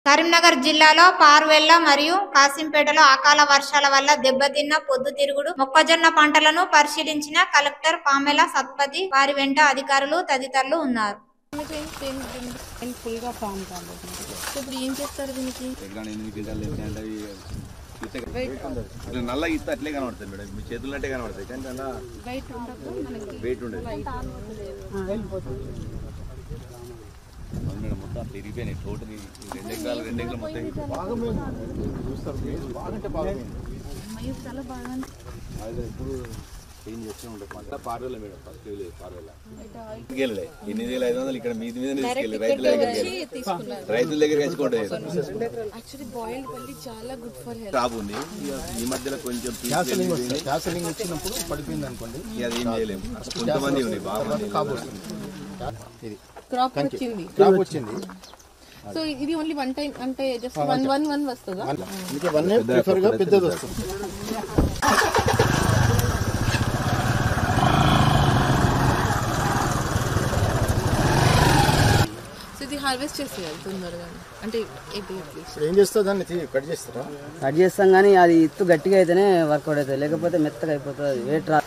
కరీంనగర్ జిల్లాలో పార్వెల్ల మరియు కాసింపేటలో అకాల వర్షాల వల్ల దెబ్బతిన్న పొద్దుతిరుగుడు మొక్కజొన్న పంటలను పరిశీలించిన కలెక్టర్ పామెల సత్పతి వారి వెంట అధికారులు తదితరులు ఉన్నారు పెయిన్ ఫుల్గా ఫామ్ కాబట్టి సో ఇప్పుడు ఏం చేస్తారు దీనికి ఎక్కడ ఎనిమిది క్వింటాలు ఎనిమిది అంటే ఇట్లా ఇట్లా నల్ల ఇత్త అట్లే కనబడుతుంది మేడం మీ చేతులు అంటే కనబడతాయి కానీ దానిలో వెయిట్ ఉండదు మనకి వెయిట్ ఉండదు అవును మేడం మొత్తం అట్లా ఇరిగిపోయినాయి టోటల్ రెండు ఎకరాలు రెండు ఎకరాలు మొత్తం మయూర్ చాలా బాగా అదే ఇప్పుడు చేంజ్ చేస్తూ ఉంటుంది మళ్ళీ పార్వెల మేడం ఫస్ట్ లేదు పార్వెల వెళ్ళలే ఎనిమిది వేల ఐదు వందలు ఇక్కడ మీది మీద తీసుకెళ్ళి రైతుల దగ్గరికి వెళ్ళి. రైతుల దగ్గర తెచ్చుకోండి యాక్చువల్లీ బాయిల్డ్ పల్లి చాలా గుడ్ ఫర్ హెల్త్ క్రాప్ ఉంది ఇక ఈ మధ్యలో కొంచెం పీక్ క్యాసలింగ్ వెళ్ళిపోయింది. వస్తుంది క్యాసలింగ్ వచ్చినప్పుడు పడిపోయింది అనుకోండి ఇక అది ఏం చేయలేము కొంతమంది ఉన్నాయి బాగా మంది కాపు వస్తుంది ఇది క్రాప్ వచ్చింది క్రాప్ వచ్చింది సో ఇది ఓన్లీ వన్ టైం అంటే జస్ట్ వన్ వన్ వన్ వస్తుందా అందుకే వన్ ప్రిఫర్ గా పెద్దది వస్తుంది సో ఇది హార్వెస్ట్ చేసేయాలి తొందరగా అంటే ఎయిట్ ఎయిట్ ఇప్పుడు ఏం చేస్తా దాన్ని తీ- కట్ చేస్తారా కట్ చేస్తాం కానీ అది ఇత్తు గట్టిగా అయితేనే వర్కౌట్ అవుతుంది లేకపోతే మెత్తగా అయిపోతుంది అది వెయిట్ రా